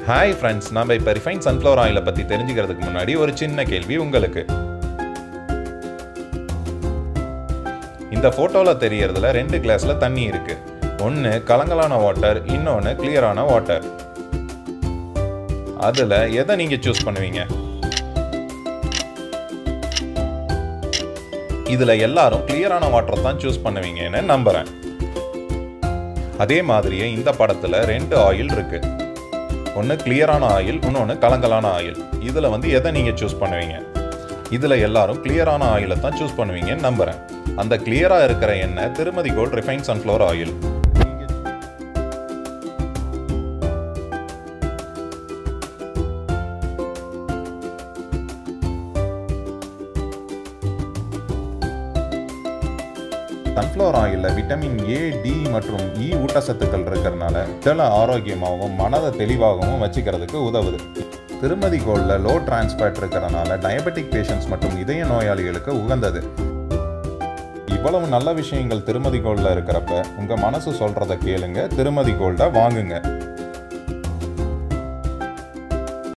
hi friends நம்ம இப்போ refine sunflower ஆயிலை பற்றி தெரிஞ்சுக்கிறதுக்கு முன்னாடி ஒரு சின்ன கேள்வி உங்களுக்கு இந்த ஃபோட்டோவில் தெரியறதுல ரெண்டு கிளாஸில் தண்ணி இருக்கு ஒன்று கலங்கலான வாட்டர் இன்னொன்று கிளியரான வாட்டர் அதில் எதை நீங்கள் சூஸ் பண்ணுவீங்க இதில் எல்லாரும் கிளியரான வாட்டர் தான் சூஸ் பண்ணுவீங்கன்னு நம்புகிறேன் அதே மாதிரியே இந்த படத்தில் ரெண்டு ஆயில் இருக்கு ஒன்று கிளியரான ஆயில் இன்னொன்று கலங்கலான ஆயில் இதில் வந்து எதை நீங்கள் சூஸ் பண்ணுவீங்க இதில் எல்லாரும் கிளியரான ஆயிலை தான் சூஸ் பண்ணுவீங்கன்னு நம்புகிறேன் அந்த கிளியராக இருக்கிற எண்ணெய் Thirumathi gold refine sunflower oil sunflower ஆயிலில் விட்டமின் ஏ டி மற்றும் இ ஊட்டச்சத்துக்கள் இருக்கிறதுனால உடலை ஆரோக்கியமாகவும் மனதை தெளிவாகவும் வச்சுக்கிறதுக்கு உதவுது திருமதி கோல்டில் லோ டிரான்ஸ்பேட் இருக்கிறதுனால டயபெட்டிக் பேஷண்ட்ஸ் மற்றும் இதய நோயாளிகளுக்கு உகந்தது இவ்வளவு நல்ல விஷயங்கள் திருமதி கோல்டில் இருக்கிறப்ப உங்கள் மனசு சொல்கிறத கேளுங்க திருமதி கோல்டை வாங்குங்க